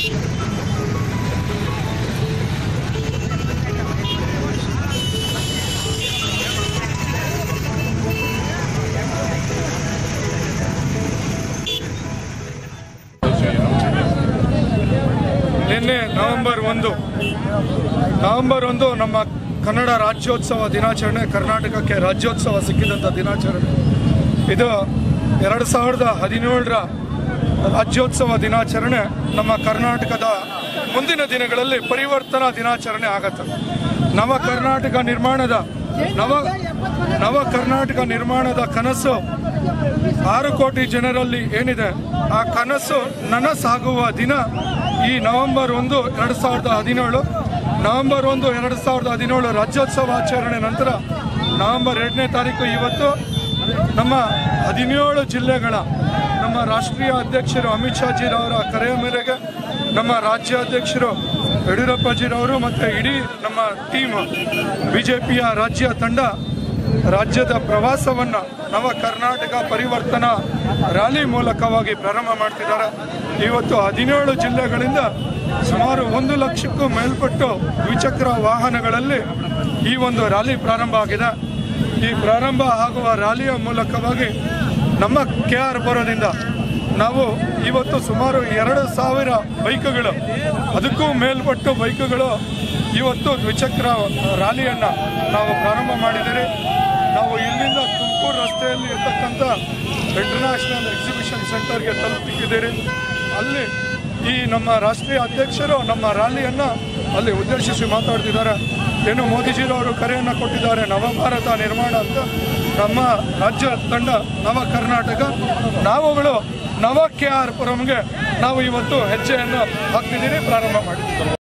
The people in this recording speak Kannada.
ನಿನ್ನೆ ನವೆಂಬರ್ ಒಂದು ನವೆಂಬರ್ ಒಂದು ನಮ್ಮ ಕನ್ನಡ ರಾಜ್ಯೋತ್ಸವ ದಿನಾಚರಣೆ ಕರ್ನಾಟಕಕ್ಕೆ ರಾಜ್ಯೋತ್ಸವ ಸಿಕ್ಕಿದಂಥ ದಿನಾಚರಣೆ ಇದು ಎರಡು ಸಾವಿರದ ಹದಿನೇಳರ ರಾಜ್ಯೋತ್ಸವ ದಿನಾಚರಣೆ ನಮ್ಮ ಕರ್ನಾಟಕದ ಮುಂದಿನ ದಿನಗಳಲ್ಲಿ ಪರಿವರ್ತನಾ ದಿನಾಚರಣೆ ಆಗತ್ತೆ ನವ ಕರ್ನಾಟಕ ನಿರ್ಮಾಣದ ನವ ನವ ಕರ್ನಾಟಕ ನಿರ್ಮಾಣದ ಕನಸು ಆರು ಕೋಟಿ ಜನರಲ್ಲಿ ಏನಿದೆ ಆ ಕನಸು ನನಸಾಗುವ ದಿನ ಈ ನವೆಂಬರ್ ಒಂದು ಎರಡು ಸಾವಿರದ ಹದಿನೇಳು ನವೆಂಬರ್ ಒಂದು ಎರಡು ಸಾವಿರದ ಹದಿನೇಳು ರಾಜ್ಯೋತ್ಸವ ಆಚರಣೆ ನಂತರ ನವೆಂಬರ್ ಎರಡನೇ ತಾರೀಕು ಇವತ್ತು ನಮ್ಮ ಹದಿನೇಳು ಜಿಲ್ಲೆಗಳ ನಮ್ಮ ರಾಷ್ಟ್ರೀಯ ಅಧ್ಯಕ್ಷರು ಅಮಿತ್ ಶಾಜಿರವರ ಕರೆಯ ಮೇರೆಗೆ ನಮ್ಮ ರಾಜ್ಯಾಧ್ಯಕ್ಷರು ಯಡಿಯೂರಪ್ಪಜಿರವರು ಮತ್ತು ಇಡೀ ನಮ್ಮ ಟೀಮ್ ಬಿಜೆಪಿಯ ರಾಜ್ಯ ತಂಡ ರಾಜ್ಯದ ಪ್ರವಾಸವನ್ನ ನವ ಕರ್ನಾಟಕ ಪರಿವರ್ತನಾ ರ್ಯಾಲಿ ಮೂಲಕವಾಗಿ ಪ್ರಾರಂಭ ಮಾಡ್ತಿದ್ದಾರೆ ಇವತ್ತು ಹದಿನೇಳು ಜಿಲ್ಲೆಗಳಿಂದ ಸುಮಾರು ಒಂದು ಲಕ್ಷಕ್ಕೂ ಮೇಲ್ಪಟ್ಟು ದ್ವಿಚಕ್ರ ವಾಹನಗಳಲ್ಲಿ ಈ ಒಂದು ರ್ಯಾಲಿ ಪ್ರಾರಂಭ ಆಗಿದೆ ಈ ಪ್ರಾರಂಭ ಆಗುವ ರ್ಯಾಲಿಯ ಮೂಲಕವಾಗಿ ನಮ್ಮ ಕೆ ಆರ್ ಪುರದಿಂದ ನಾವು ಇವತ್ತು ಸುಮಾರು ಎರಡು ಸಾವಿರ ಬೈಕ್ಗಳು ಅದಕ್ಕೂ ಮೇಲ್ಪಟ್ಟು ಬೈಕ್ಗಳು ಇವತ್ತು ದ್ವಿಚಕ್ರ ರ್ಯಾಲಿಯನ್ನು ನಾವು ಪ್ರಾರಂಭ ಮಾಡಿದ್ದೀರಿ ನಾವು ಇಲ್ಲಿಂದ ತುಮಕೂರು ರಸ್ತೆಯಲ್ಲಿ ಇರ್ತಕ್ಕಂಥ ಇಂಟರ್ನ್ಯಾಷನಲ್ ಎಕ್ಸಿಬಿಷನ್ ಸೆಂಟರ್ಗೆ ತಲುಪಿದ್ದೀರಿ ಅಲ್ಲಿ ಈ ನಮ್ಮ ರಾಷ್ಟ್ರೀಯ ಅಧ್ಯಕ್ಷರು ನಮ್ಮ ರ್ಯಾಲಿಯನ್ನು ಅಲ್ಲಿ ಉದ್ದೇಶಿಸಿ ಮಾತಾಡ್ತಿದ್ದಾರೆ ಏನು ಮೋದಿಜಿರವರು ಕರೆಯನ್ನು ಕೊಟ್ಟಿದ್ದಾರೆ ನವಭಾರತ ನಿರ್ಮಾಣ ಅಂತ ನಮ್ಮ ರಾಜ್ಯ ತಂಡ ನವ ಕರ್ನಾಟಕ ನಾವುಗಳು ನವ ಕೆ ಆರ್ ಪುರಂಗೆ ನಾವು ಇವತ್ತು ಹೆಜ್ಜೆಯನ್ನು ಹಾಕ್ತಿದ್ದೀರಿ ಪ್ರಾರಂಭ ಮಾಡಿದ್ದೀವಿ